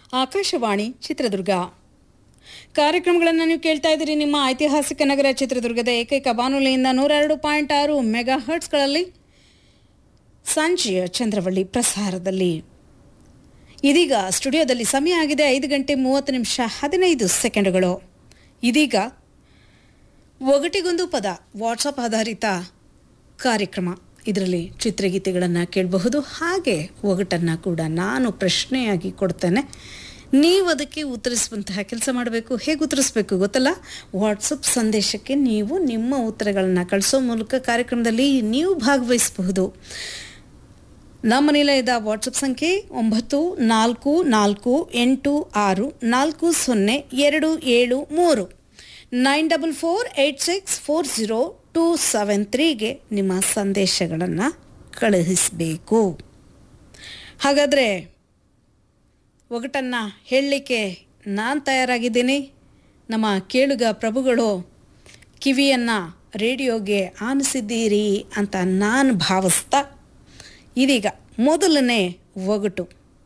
ಆಕಾಶವಾಣಿ ಚಿತ್ರದುರ್ಗ ಕಾರ್ಯಕ್ರಮಗಳನ್ನು ನೀವು ಕೇಳ್ತಾ ಇದ್ದೀರಿ ನಿಮ್ಮ ಐತಿಹಾಸಿಕ ನಗರ ಚಿತ್ರದುರ್ಗದ ಏಕೈಕ ಬಾನುಲಿಯಿಂದ ನೂರ ಎರಡು ಪಾಯಿಂಟ್ ಆರು ಮೆಗಾ ಹರ್ಟ್ಸ್ಗಳಲ್ಲಿ ಸಂಜೆಯ ಚಂದ್ರವಳ್ಳಿ ಪ್ರಸಾರದಲ್ಲಿ ಇದೀಗ ಸ್ಟುಡಿಯೋದಲ್ಲಿ ಸಮಯ ಆಗಿದೆ ಐದು ಗಂಟೆ ಮೂವತ್ತು ನಿಮಿಷ ಹದಿನೈದು ಸೆಕೆಂಡುಗಳು ಇದೀಗ ಒಗಟಿಗೊಂದು ಪದ ವಾಟ್ಸಪ್ ಆಧಾರಿತ ಕಾರ್ಯಕ್ರಮ ಇದರಲ್ಲಿ ಚಿತ್ರಗೀತೆಗಳನ್ನು ಕೇಳಬಹುದು ಹಾಗೆ ಒಗಟನ್ನು ಕೂಡ ನಾನು ಪ್ರಶ್ನೆಯಾಗಿ ಕೊಡ್ತೇನೆ ನೀವು ಅದಕ್ಕೆ ಉತ್ತರಿಸುವಂತಹ ಕೆಲಸ ಮಾಡಬೇಕು ಹೇಗೆ ಉತ್ತರಿಸಬೇಕು ಗೊತ್ತಲ್ಲ ವಾಟ್ಸಪ್ ಸಂದೇಶಕ್ಕೆ ನೀವು ನಿಮ್ಮ ಉತ್ತರಗಳನ್ನು ಕಳಿಸೋ ಮೂಲಕ ಕಾರ್ಯಕ್ರಮದಲ್ಲಿ ನೀವು ಭಾಗವಹಿಸಬಹುದು ನಮ್ಮ ನಿಲಯದ ವಾಟ್ಸಪ್ ಸಂಖ್ಯೆ ಒಂಬತ್ತು ನಾಲ್ಕು ನಾಲ್ಕು ಎಂಟು ಆರು ನಾಲ್ಕು ಸೊನ್ನೆ ಎರಡು ಏಳು ಮೂರು nine double four eight six four zero two seven ತ್ರೀಗೆ ನಿಮ್ಮ ಸಂದೇಶಗಳನ್ನು ಕಳುಹಿಸಬೇಕು ಹಾಗಾದರೆ ಒಗಟನ್ನು ಹೇಳಲಿಕ್ಕೆ ನಾನು ತಯಾರಾಗಿದ್ದೀನಿ ನಮ್ಮ ಕೇಳುಗ ಪ್ರಭುಗಳು ಕಿವಿಯನ್ನು ರೇಡಿಯೋಗೆ ಆನಿಸಿದ್ದೀರಿ ಅಂತ ನಾನು ಭಾವಿಸ್ತಾ ಇದೀಗ ಮೊದಲನೇ ಒಗಟು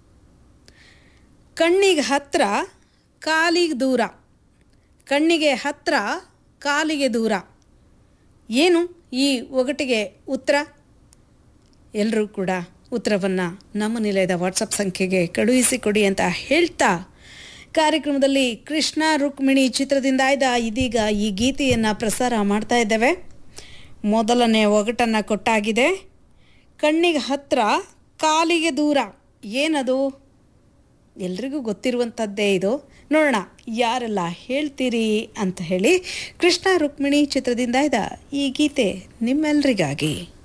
ಕಣ್ಣಿಗೆ ಹತ್ರ ಕಾಲಿಗೆ ದೂರ ಕಣ್ಣಿಗೆ ಹತ್ರ ಕಾಲಿಗೆ ದೂರ ಏನು ಈ ಒಗಟಿಗೆ ಉತ್ತರ ಎಲ್ಲರೂ ಕೂಡ ಉತ್ತರವನ್ನು ನಮ್ಮ ನಿಲಯದ ವಾಟ್ಸಪ್ ಸಂಖ್ಯೆಗೆ ಕಳುಹಿಸಿಕೊಡಿ ಅಂತ ಹೇಳ್ತಾ ಕಾರ್ಯಕ್ರಮದಲ್ಲಿ ಕೃಷ್ಣ ರುಕ್ಮಿಣಿ ಚಿತ್ರದಿಂದ ಆಯ್ದ ಇದೀಗ ಈ ಗೀತೆಯನ್ನು ಪ್ರಸಾರ ಮಾಡ್ತಾ ಇದ್ದೇವೆ ಮೊದಲನೇ ಒಗಟನ್ನು ಕೊಟ್ಟಾಗಿದೆ ಕಣ್ಣಿಗೆ ಹತ್ರ ಕಾಲಿಗೆ ದೂರ ಏನದು ಎಲ್ರಿಗೂ ಗೊತ್ತಿರುವಂಥದ್ದೇ ಇದು ನೋಡೋಣ ಯಾರೆಲ್ಲ ಹೇಳ್ತೀರಿ ಅಂತ ಹೇಳಿ ಕೃಷ್ಣ ರುಕ್ಮಿಣಿ ಚಿತ್ರದಿಂದ ಇದ್ದ ಈ ಗೀತೆ ನಿಮ್ಮೆಲ್ರಿಗಾಗಿ